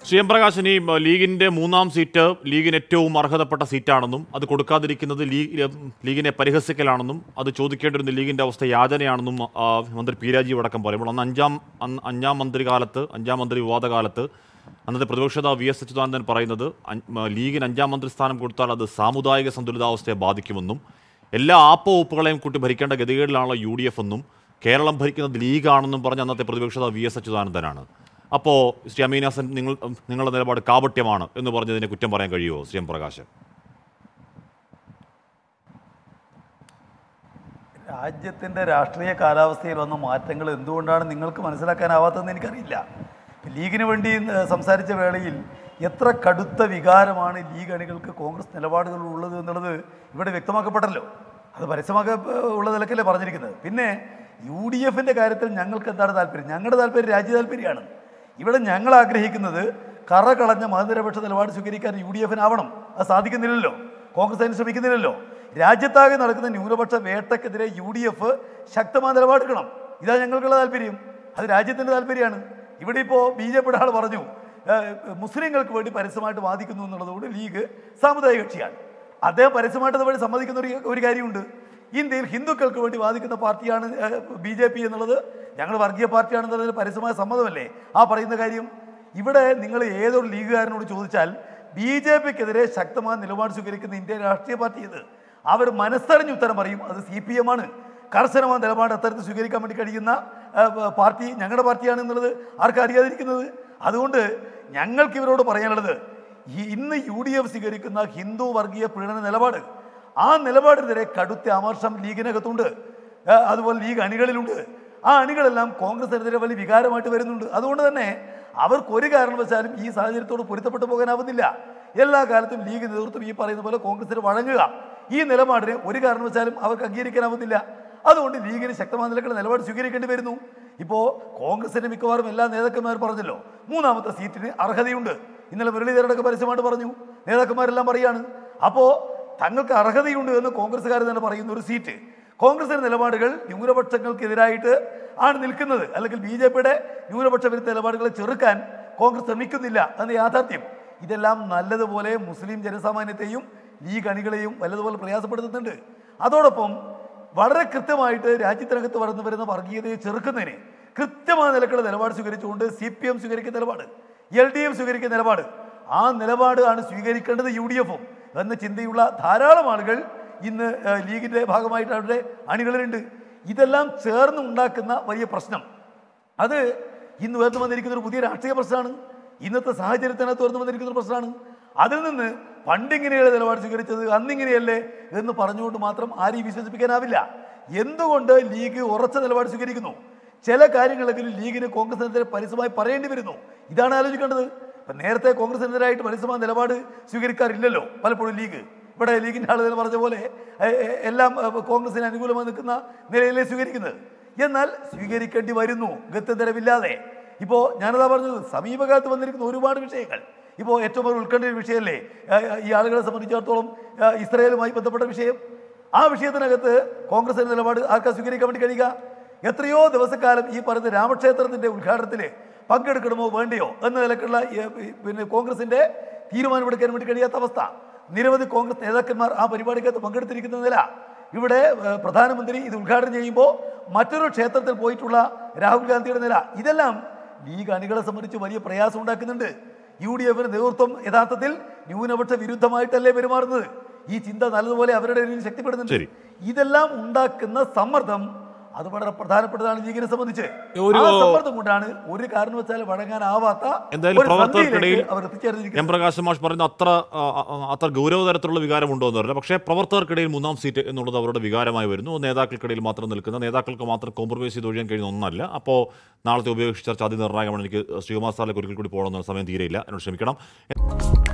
Shri M Prakashan ഈ മ, ലീഗിന്റെ മൂന്നാം സീറ്റ് ലീഗിന് ഏറ്റവും അർഹതപ്പെട്ട സീറ്റാണെന്നും അത് കൊടുക്കാതിരിക്കുന്നത് ലീഗ് ലീഗിനെ പരിഹസിക്കലാണെന്നും അത് ചോദിക്കേണ്ടിരുന്ന ലീഗിന്റെ അവസ്ഥ യാചനയാണെന്നും ആ, മന്ത്രി പി രാജീവ് അടക്കം പറയുമ്പോൾ അന്ന് അഞ്ചാം അന്ന് അഞ്ചാം മന്ത്രി കാലത്ത് അഞ്ചാം മന്ത്രി വിവാദ കാലത്ത് അന്നത്തെ പ്രതിപക്ഷ നേതാവ് വി എസ് അച്യുതാനന്ദൻ പറയുന്നത് അഞ്ച്- മ, ലീഗിന് അഞ്ചാം മന്ത്രി സ്ഥാനം കൊടുത്താൽ അത് സാമുദായിക സന്തുലിതാവസ്ഥയെ ബാധിക്കുമെന്നും എല്ലാ ആപ്പ വകുപ്പുകളെയും കൂട്ടി ഭരിക്കേണ്ട ഗതികേടിലാണല്ലോ യു ഡി എഫ് എന്നും കേരളം ഭരിക്കുന്നത് ലീഗാണെന്നും പറഞ്ഞ അന്നത്തെ പ്രതിപക്ഷ നേതാവ് വി എസ് അച്യുതാനന്ദനാണ് അപ്പോൾ ശ്രീ അമീൻ ഹസൻ നിങ്ങൾ നിങ്ങളുടെ നിലപാട് കാപട്യമാണ് എന്ന് പറഞ്ഞതിനെ കുറ്റം പറയാൻ കഴിയുമോ ശ്രീ എം പ്രകാശ് രാജ്യത്തിൻ്റെ രാഷ്ട്രീയ കാലാവസ്ഥയിൽ വന്ന മാറ്റങ്ങൾ എന്തുകൊണ്ടാണ് നിങ്ങൾക്ക് മനസ്സിലാക്കാനാവാത്തതെന്ന് എനിക്കറിയില്ല ലീഗിന് വേണ്ടി ഏഹ്, സംസാരിച്ച വേളയിൽ എത്ര കടുത്ത വികാരമാണ് ലീഗ് അണികൾക്ക് കോൺഗ്രസ് നിലപാടുകൾ ഉള്ളത് എന്നുള്ളത് ഇവിടെ വ്യക്തമാക്കപ്പെട്ടല്ലോ അത് പരസ്യമാക്ക ഉള്ള നിലക്കല്ലേ പറഞ്ഞിരിക്കുന്നത് പിന്നെ യു ഡി എഫിൻ്റെ കാര്യത്തിൽ ഞങ്ങൾക്ക് എന്താണ് താല്പര്യം ഞങ്ങളുടെ താല്പര്യം രാജ്യ താല്പര്യമാണ് ഇവിടെ ഞങ്ങൾ ആഗ്രഹിക്കുന്നത് കറ കളഞ്ഞ മതനിരപേക്ഷ നിലപാട് സ്വീകരിക്കാൻ യു ഡി എഫിനാവണം അത് സാധിക്കുന്നില്ലല്ലോ കോൺഗ്രസ് അതിന് ശ്രമിക്കുന്നില്ലല്ലോ രാജ്യത്താകെ നടക്കുന്ന ന്യൂനപക്ഷ വേട്ടക്കെതിരെ യു ഡി എഫ് ശക്തമായ നിലപാടെടുക്കണം ഇതാ ഞങ്ങൾക്കുള്ള താല്പര്യം അത് രാജ്യത്തിൻ്റെ താല്പര്യമാണ് ഇവിടെ ഇപ്പോൾ ബി ജെ പിയുടെ ആൾ പറഞ്ഞു ഏഹ്, മുസ്ലിങ്ങൾക്ക് വേണ്ടി പരസ്യമായിട്ട് വാദിക്കുന്നു എന്നുള്ളതുകൊണ്ട് ലീഗ് സാമുദായിക കക്ഷിയാണ് അദ്ദേഹം പരസ്യമായിട്ട് അതുവഴി സമ്മതിക്കുന്ന ഒരു ഒരു കാര്യമുണ്ട് ഇന്ത്യയിൽ ഹിന്ദുക്കൾക്ക് വേണ്ടി വാദിക്കുന്ന പാർട്ടിയാണ് ബി ജെ പി എന്നുള്ളത് ഞങ്ങൾ വർഗീയ പാർട്ടിയാണെന്നുള്ളതിന് പരസ്യമായ സമ്മതമല്ലേ ആ പറയുന്ന കാര്യം ഇവിടെ നിങ്ങൾ ഏതൊരു ലീഗുകാരനോട് ചോദിച്ചാൽ ബി ജെ പിക്കെതിരെ ശക്തമായ നിലപാട് സ്വീകരിക്കുന്ന ഇന്ത്യൻ രാഷ്ട്രീയ പാർട്ടി ഇത് അവർ മനസ്സറിഞ്ഞ് ഉത്തരം പറയും അത് സി പി എം ആണ് കർശനമായ നിലപാട് അത്തരത്തിൽ സ്വീകരിക്കാൻ വേണ്ടി കഴിയുന്ന ആ, പാർട്ടി ഞങ്ങളുടെ പാർട്ടിയാണ് എന്നുള്ളത് ആർക്കും അറിയാതിരിക്കുന്നത് അതുകൊണ്ട് ഞങ്ങൾക്ക് ഇവരോട് പറയാനുള്ളത് ഈ ഇന്ന് യു ഡി എഫ് സ്വീകരിക്കുന്ന ഹിന്ദു വർഗീയ പീഡന നിലപാട് ആ നിലപാടിനെതിരെ കടുത്ത അമർഷം ലീഗിനകത്തുണ്ട് ആ, അതുപോലെ ലീഗ് അണികളിലുണ്ട് ആ അണികളെല്ലാം കോൺഗ്രസിനെതിരെ വലിയ വികാരമായിട്ട് വരുന്നുണ്ട് അതുകൊണ്ട് തന്നെ അവർക്ക് ഒരു കാരണവശാലും ഈ സാഹചര്യത്തോട് പൊരുത്തപ്പെട്ടു പോകാനാവുന്നില്ല എല്ലാ കാലത്തും ലീഗ് നേതൃത്വം ഈ പറയുന്ന പോലെ കോൺഗ്രസിന് വഴങ്ങുക ഈ നിലപാടിനെ ഒരു കാരണവശാലും അവർക്ക് അംഗീകരിക്കാനാവുന്നില്ല അതുകൊണ്ട് ലീഗിന് ശക്തമായ നിലക്കുള്ള നിലപാട് സ്വീകരിക്കേണ്ടി വരുന്നു ഇപ്പോൾ കോൺഗ്രസിന്റെ മിക്കവാറും എല്ലാ നേതാക്കന്മാരും പറഞ്ഞല്ലോ മൂന്നാമത്തെ സീറ്റിന് അർഹതയുണ്ട് ഇന്നലെ മുരളീധരനൊക്കെ പരസ്യമായിട്ട് പറഞ്ഞു നേതാക്കന്മാരെല്ലാം പറയാണ് അപ്പോൾ തങ്ങൾക്ക് അർഹതയുണ്ട് എന്ന് കോൺഗ്രസ്സുകാർ തന്നെ പറയുന്ന ഒരു സീറ്റ് കോൺഗ്രസിന്റെ നിലപാടുകൾ ന്യൂനപക്ഷങ്ങൾക്കെതിരായിട്ട് ആണ് നിൽക്കുന്നത് അല്ലെങ്കിൽ ബി ജെ പിയുടെ ന്യൂനപക്ഷ വിരുദ്ധ നിലപാടുകളെ ചെറുക്കാൻ കോൺഗ്രസ് ശ്രമിക്കുന്നില്ല എന്ന യാഥാർത്ഥ്യം ഇതെല്ലാം നല്ലതുപോലെ മുസ്ലിം ജനസാമാന്യത്തെയും ലീഗ് അണികളെയും വല്ലതുപോലെ പ്രയാസപ്പെടുത്തുന്നുണ്ട് അതോടൊപ്പം വളരെ കൃത്യമായിട്ട് രാജ്യത്തിനകത്ത് വളർന്നു വരുന്ന വർഗീയതയെ ചെറുക്കുന്നതിന് കൃത്യമായ നിലക്കുള്ള നിലപാട് സ്വീകരിച്ചുകൊണ്ട് സി പി എം സ്വീകരിക്കുന്ന നിലപാട് എൽ ഡി എഫ് സ്വീകരിക്കുന്ന നിലപാട് ആ നിലപാട് ആണ് സ്വീകരിക്കേണ്ടത് യു ഡി എഫും എന്ന ചിന്തയുള്ള ധാരാളം ആളുകൾ ഇന്ന് ഏഹ്, ലീഗിന്റെ ഭാഗമായിട്ട് അവരുടെ അണികളിലുണ്ട് ഇതെല്ലാം ചേർന്ന് ഉണ്ടാക്കുന്ന വലിയ പ്രശ്നം അത് ഇന്ന് ഉയർന്നു വന്നിരിക്കുന്ന ഒരു പുതിയ രാഷ്ട്രീയ പ്രശ്നമാണ് ഇന്നത്തെ സാഹചര്യത്തിനകത്ത് ഉയർന്നു വന്നിരിക്കുന്ന ഒരു പ്രശ്നമാണ് അതിൽ നിന്ന് പണ്ടിങ്ങനെയുള്ള നിലപാട് സ്വീകരിച്ചത് അന്നിങ്ങനെയല്ലേ എന്ന് പറഞ്ഞുകൊണ്ട് മാത്രം ആരെയും വിശ്വസിപ്പിക്കാനാവില്ല എന്തുകൊണ്ട് ലീഗ് ഉറച്ച നിലപാട് സ്വീകരിക്കുന്നു ചില കാര്യങ്ങളെങ്കിലും ലീഗിന് കോൺഗ്രസിനെതിരെ പരസ്യമായി പറയേണ്ടി വരുന്നു ഇതാണ് ആലോചിക്കേണ്ടത് ഇപ്പം നേരത്തെ കോൺഗ്രസിനെതിരായിട്ട് പരസ്യമായ നിലപാട് സ്വീകരിക്കാറില്ലല്ലോ പലപ്പോഴും ലീഗ് ഇവിടെ ലീഗിൻ്റെ ആളുകൾ പറഞ്ഞ പോലെ എ, എ, എല്ലാം എ, കോൺഗ്രസിന് അനുകൂലമായി നിൽക്കുന്ന നിലയിലേ സ്വീകരിക്കുന്നത് എന്നാൽ സ്വീകരിക്കേണ്ടി വരുന്നു ഗത്യന്തരമില്ലാതെ ഇപ്പോൾ ഞാനതാ പറഞ്ഞത് സമീപകാലത്ത് വന്നിരിക്കുന്ന ഒരുപാട് വിഷയങ്ങൾ ഇപ്പോൾ ഏറ്റവും കൂടുതൽ ഉത്കണ്ഠ ഒരു വിഷയമല്ലേ ഏ, ഈ ആളുകളെ സംബന്ധിച്ചിടത്തോളം ഏ, ഇസ്രായേലുമായി ബന്ധപ്പെട്ട വിഷയം ആ വിഷയത്തിനകത്ത് കോൺഗ്രസിന്റെ നിലപാട് ആർക്കാ സ്വീകരിക്കാൻ വേണ്ടി കഴിയുക എത്രയോ ദിവസക്കാലം ഈ പറയുന്ന രാമക്ഷേത്രത്തിന്റെ ഉദ്ഘാടനത്തിൽ പങ്കെടുക്കണമോ വേണ്ടയോ എന്ന നിലക്കുള്ള ഏ, പിന്നെ കോൺഗ്രസിന്റെ തീരുമാനമെടുക്കാൻ വേണ്ടി കഴിയാത്ത അവസ്ഥ നിരവധി കോൺഗ്രസ് നേതാക്കന്മാർ ആ പരിപാടിക്കകത്ത് പങ്കെടുത്തിരിക്കുന്ന നില ഇവിടെ ഏ, പ്രധാനമന്ത്രി ഇത് ഉദ്ഘാടനം ചെയ്യുമ്പോൾ മറ്റൊരു ക്ഷേത്രത്തിൽ പോയിട്ടുള്ള രാഹുൽ ഗാന്ധിയുടെ നില ഇതെല്ലാം ലീഗ് അണികളെ സംബന്ധിച്ച് വലിയ പ്രയാസം ഉണ്ടാക്കുന്നുണ്ട് യു ഡി എഫിന് നേതൃത്വം യഥാർത്ഥത്തിൽ ന്യൂനപക്ഷ വിരുദ്ധമായിട്ടല്ലേ പെരുമാറുന്നത് ഈ ചിന്ത നല്ലതുപോലെ അവരുടെ ഇടയിൽ ശക്തിപ്പെടുന്നുണ്ട് ശരി. ഇതെല്ലാം ഉണ്ടാക്കുന്ന സമ്മർദ്ദം അത് വളരെ പ്രധാനപ്പെട്ടതാണ് ലീഗിനെ സംബന്ധിച്ച് ഒരു- ആ സമ്മർദ്ദം കൊണ്ടാണ് ഒരു കാരണവശാലും വഴങ്ങാനാവാത്ത എന്തായാലും ഒരു പ്രവർത്തകർക്കിടയിൽ സന്ധിയിലേക്ക് അവർ എം എത്തിച്ചേർന്നിരിക്കുന്നത് പ്രകാശ് മാഷ് പറയുന്ന അത്ര ആ, ആ, അത്ര ഗൗരവതരത്തിലുള്ള വികാരമുണ്ടോ എന്ന് അറിയില്ല പക്ഷേ പ്രവർത്തകർക്കിടയിൽ മൂന്നാം സീറ്റ് എന്നുള്ളത് അവരുടെ വികാരമായി വരുന്നു നേതാക്കൾക്കിടയിൽ മാത്രം നിൽക്കുന്ന നേതാക്കൾക്ക് മാത്രം കോംപ്രമൈസ് ചെയ്ത് ഒഴിയാൻ കഴിയുന്ന ഒന്നല്ല അപ്പോൾ നാളത്തെ ഉപയോഗിച്ച ചർച്ച അതിനിർണായകമാണ് എനിക്ക് ശ്രീകുമാർ സാറിലേക്ക് ഒരിക്കൽ കൂടി പോകണമെന്ന് സമയം തീരെയില്ല എന്നോട് ക്ഷമിക്കണം